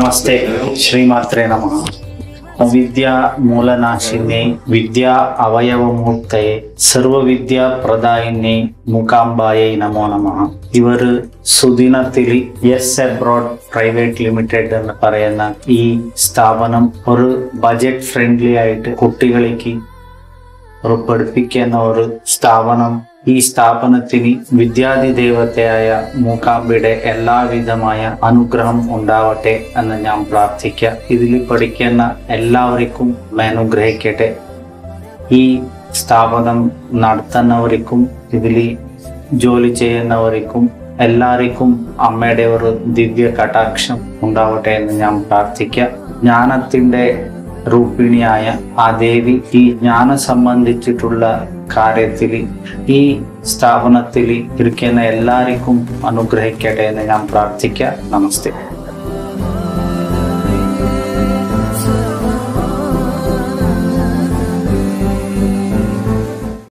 ನಮಸ್ತೆ ಶ್ರೀಮಾತ್ರೆ ನಮಃ ವಿದ್ಯಾ ಮೂಲನಾಶಿನ್ಯೈ ವಿದ್ಯಾ ಅವಯವಮೂರ್ತಯೇ സർവ വിദ്യാ പ്രദായിനി മുക്കാംബായൈ നമോ നമഃ ഇവർ സുദിനത്തിൽ യെസ് അബ്രോഡ് പ്രൈവറ്റ് ലിമിറ്റഡ് എന്ന് പറയുന്ന ഈ സ്ഥാപനം ഒരു ബജറ്റ് ഫ്രണ്ട്ലി ആയിട്ട് കുട്ടികളിലേക്ക് ഒരു പഠിപ്പിക്കുന്ന ഒരു സ്ഥാപനം ഈ സ്ഥാപനത്തിന് വിദ്യാധിദേവതയായ മൂക്കാംബിയുടെ എല്ലാവിധമായ അനുഗ്രഹം ഉണ്ടാവട്ടെ എന്ന് ഞാൻ പ്രാർത്ഥിക്കാം ഇതിൽ പഠിക്കുന്ന എല്ലാവർക്കും അനുഗ്രഹിക്കട്ടെ ഈ സ്ഥാപനം നടത്തുന്നവർക്കും ഇതിൽ ജോലി ചെയ്യുന്നവർക്കും എല്ലാവർക്കും അമ്മയുടെ ഒരു ദിവ്യ കടാക്ഷം ഉണ്ടാവട്ടെ എന്ന് ഞാൻ പ്രാർത്ഥിക്കാം ജ്ഞാനത്തിന്റെ രൂപിണിയായ ആ ദേവി ഈ ജ്ഞാനം സംബന്ധിച്ചിട്ടുള്ള കാര്യത്തിൽ ഈ സ്ഥാപനത്തിൽ ഇരിക്കുന്ന എല്ലാവർക്കും അനുഗ്രഹിക്കട്ടെ എന്ന് ഞാൻ പ്രാർത്ഥിക്കാം നമസ്തേ